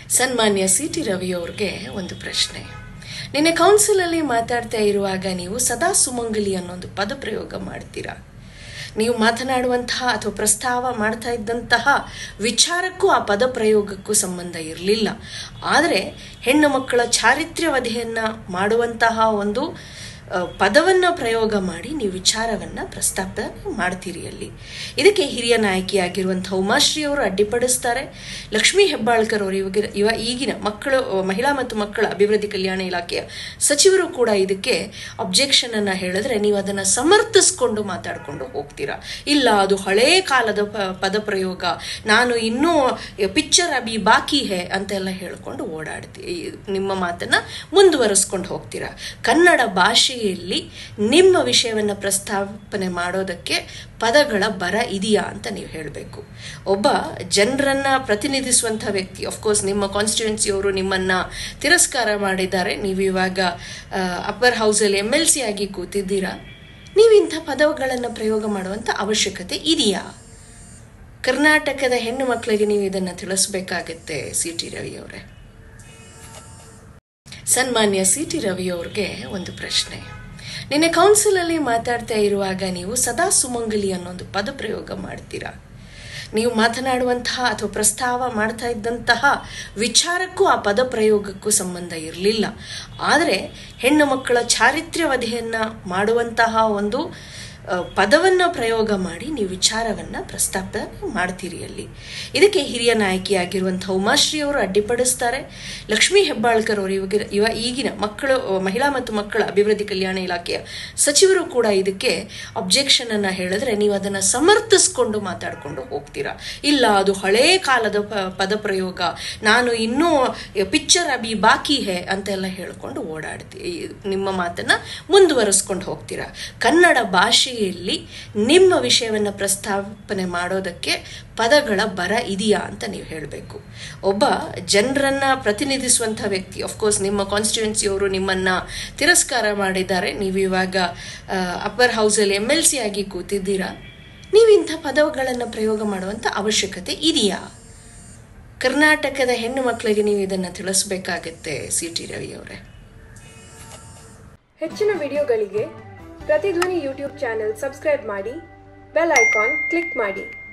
ಸನ್ಮಾನ್ಯ C T ರವಿಯವ್ರಿಗೆ ಒಂದು ಪ್ರಶ್ನೆ ನಿನ್ನೆ ಕೌನ್ಸಿಲಲ್ಲಿ ಮಾತಾಡ್ತಾ ಇರುವಾಗ ನೀವು ಸದಾ ಸುಮಂಗಲಿ ಅನ್ನೊಂದು ಪದಪ್ರಯೋಗ ಮಾಡ್ತೀರಾ ನೀವು ಮಾತನಾಡುವಂತಹ ಅಥವಾ ಪ್ರಸ್ತಾವ ಮಾಡ್ತಾ ಇದ್ದಂತಹ ವಿಚಾರಕ್ಕೂ ಆ ಪದ ಪ್ರಯೋಗಕ್ಕೂ ಸಂಬಂಧ ಇರಲಿಲ್ಲ ಆದರೆ ಹೆಣ್ಣು ಮಕ್ಕಳ ಚಾರಿತ್ರ್ಯ ವಧೆಯನ್ನ ಮಾಡುವಂತಹ ಒಂದು ಆ, ಪದವನ್ನ ಪ್ರಯೋಗ ಮಾಡಿ ನೀವು ವಿಚಾರವನ್ನ ಪ್ರಸ್ತಾಪ ಮಾಡ್ತೀರಿ ಅಲ್ಲಿ ಇದಕ್ಕೆ ಹಿರಿಯ ನಾಯಕಿಯಾಗಿರುವಂತಹ ಉಮಾಶ್ರೀ ಅವರು ಅಡ್ಡಿಪಡಿಸ್ತಾರೆ ಲಕ್ಷ್ಮೀ ಹೆಬ್ಬಾಳ್ಕರ್ ಅವರು ಇವಾಗ ಇವ ಈಗಿನ ಮಕ್ಕಳು ಮಹಿಳಾ ಮತ್ತು ಮಕ್ಕಳ ಅಭಿವೃದ್ಧಿ ಕಲ್ಯಾಣ ಇಲಾಖೆಯ ಸಚಿವರು ಕೂಡ ಇದಕ್ಕೆ ಅಬ್ಜೆಕ್ಷನ್ ಅನ್ನ ಹೇಳಿದ್ರೆ ನೀವು ಅದನ್ನ ಸಮರ್ಥಿಸ್ಕೊಂಡು ಮಾತಾಡ್ಕೊಂಡು ಹೋಗ್ತೀರಾ ಇಲ್ಲ ಅದು ಹಳೇ ಕಾಲದ ಪ- ಪದಪ್ರಯೋಗ ನಾನು ಇನ್ನೂ ಪಿಕ್ಚರ್ ಅಭಿ ಬಾಕಿ ಹೇ ಅಂತೆಲ್ಲ ಹೇಳ್ಕೊಂಡು ಓಡಾಡ್ತಿ ನಿಮ್ಮ ಮಾತನ್ನ ಮುಂದುವರಿಸ್ಕೊಂಡು ಹೋಗ್ತೀರಾ ಕನ್ನಡ ಭಾಷೆಯಲ್ಲಿ ನಿಮ್ಮ ವಿಷಯವನ್ನ ಪ್ರಸ್ತಾಪನೆ ಮಾಡೋದಕ್ಕೆ ಪದಗಳ ಬರ ಇದೆಯಾ ಅಂತ ನೀವು ಹೇಳಬೇಕು ಒಬ್ಬ ಜನರನ್ನ ಪ್ರತಿನಿಧಿಸುವಂಥ ವ್ಯಕ್ತಿ ಅಫ್ಕೋರ್ಸ್ ನಿಮ್ಮ ಕಾನ್ಸ್ಟಿಟ್ಯೂನ್ಸಿಯವರು ನಿಮ್ಮನ್ನ ತಿರಸ್ಕಾರ ಮಾಡಿದ್ದಾರೆ ನೀವು ಇವಾಗ ಅಪ್ಪರ್ ಹೌಸಲ್ಲಿ ಎಮ್ ಎಲ್ ಸಿ ಆಗಿ ಕೂತಿದ್ದೀರಾ ನೀವು ಇಂಥ ಪದಗಳನ್ನು ಪ್ರಯೋಗ ಮಾಡುವಂಥ ಅವಶ್ಯಕತೆ ಇದೆಯಾ ಕರ್ನಾಟಕದ ಹೆಣ್ಣು ಮಕ್ಕಳಿಗೆ ನೀವು ಇದನ್ನು ತಿಳಿಸ್ಬೇಕಾಗತ್ತೆ ಸಿ ಟಿ ರವಿ ಅವರೇ ಸನ್ಮಾನ್ಯ ಸಿ ಟಿ ರವಿಯವ್ರಿಗೆ ಒಂದು ಪ್ರಶ್ನೆ ನಿನ್ನೆ ಕೌನ್ಸಿಲಲ್ಲಿ ಮಾತಾಡ್ತಾ ಇರುವಾಗ ನೀವು ಸದಾ ಸುಮಂಗಲಿ ಅನ್ನೊಂದು ಪದಪ್ರಯೋಗ ಮಾಡ್ತೀರಾ ನೀವು ಮಾತನಾಡುವಂತಹ ಅಥವಾ ಪ್ರಸ್ತಾವ ಮಾಡ್ತಾ ಇದ್ದಂತಹ ವಿಚಾರಕ್ಕೂ ಆ ಪದ ಪ್ರಯೋಗಕ್ಕೂ ಸಂಬಂಧ ಇರಲಿಲ್ಲ ಆದರೆ ಹೆಣ್ಣು ಮಕ್ಕಳ ಚಾರಿತ್ರ್ಯ ವಧೆಯನ್ನ ಮಾಡುವಂತಹ ಒಂದು ಆ, ಪದವನ್ನ ಪ್ರಯೋಗ ಮಾಡಿ ನೀವು ವಿಚಾರವನ್ನ ಪ್ರಸ್ತಾಪ ಮಾಡ್ತೀರಿ ಅಲ್ಲಿ ಇದಕ್ಕೆ ಹಿರಿಯ ನಾಯಕಿಯಾಗಿರುವಂತಹ ಉಮಾಶ್ರೀ ಅವರು ಅಡ್ಡಿಪಡಿಸ್ತಾರೆ ಲಕ್ಷ್ಮೀ ಹೆಬ್ಬಾಳ್ಕರ್ ಅವರು ಇವಾಗ ಇವ ಈಗಿನ ಮಕ್ಕಳು ಮಹಿಳಾ ಮತ್ತು ಮಕ್ಕಳ ಅಭಿವೃದ್ಧಿ ಕಲ್ಯಾಣ ಇಲಾಖೆಯ ಸಚಿವರು ಕೂಡ ಇದಕ್ಕೆ ಅಬ್ಜೆಕ್ಷನ್ ಅನ್ನ ಹೇಳಿದ್ರೆ ನೀವು ಅದನ್ನ ಸಮರ್ಥಿಸ್ಕೊಂಡು ಮಾತಾಡ್ಕೊಂಡು ಹೋಗ್ತೀರಾ ಇಲ್ಲ ಅದು ಹಳೇ ಕಾಲದ ಪ- ಪದಪ್ರಯೋಗ ನಾನು ಇನ್ನೂ ಪಿಕ್ಚರ್ ಅಭಿ ಬಾಕಿ ಹೇ ಅಂತೆಲ್ಲ ಹೇಳ್ಕೊಂಡು ಓಡಾಡ್ತಿ ನಿಮ್ಮ ಮಾತನ್ನ ಮುಂದುವರಿಸ್ಕೊಂಡು ಹೋಗ್ತೀರಾ ಕನ್ನಡ ಭಾಷೆಯಲ್ಲಿ ನಿಮ್ಮ ವಿಷಯವನ್ನ ಪ್ರಸ್ತಾಪನೆ ಮಾಡೋದಕ್ಕೆ ಪದಗಳ ಬರ ಇದೆಯಾ ಅಂತ ನೀವು ಹೇಳಬೇಕು ಒಬ್ಬ ಜನರನ್ನ ಪ್ರತಿನಿಧಿಸುವಂಥ ವ್ಯಕ್ತಿ ಅಫ್ಕೋರ್ಸ್ ನಿಮ್ಮ ಕಾನ್ಸ್ಟಿಟ್ಯೂನ್ಸಿಯವರು ನಿಮ್ಮನ್ನ ತಿರಸ್ಕಾರ ಮಾಡಿದ್ದಾರೆ ನೀವು ಇವಾಗ ಅಪ್ಪರ್ ಹೌಸಲ್ಲಿ ಎಮ್ ಎಲ್ ಸಿ ಆಗಿ ಕೂತಿದ್ದೀರಾ ನೀವು ಇಂಥ ಪದಗಳನ್ನು ಪ್ರಯೋಗ ಮಾಡುವಂಥ ಅವಶ್ಯಕತೆ ಇದೆಯಾ ಕರ್ನಾಟಕದ ಹೆಣ್ಣು ಮಕ್ಕಳಿಗೆ ನೀವು ಇದನ್ನು ತಿಳಿಸ್ಬೇಕಾಗತ್ತೆ ಸಿ ಟಿ ರವಿ ಅವರೇ ಹೆಚ್ಚಿನ ವಿಡಿಯೋಗಳಿಗೆ ಪ್ರತಿಧ್ವನಿ ಯೂಟ್ಯೂಬ್ ಚಾನೆಲ್ ಸಬ್ಸ್ಕ್ರೈಬ್ ಮಾಡಿ ಬೆಲ್ ಐಕಾನ್ ಕ್ಲಿಕ್ ಮಾಡಿ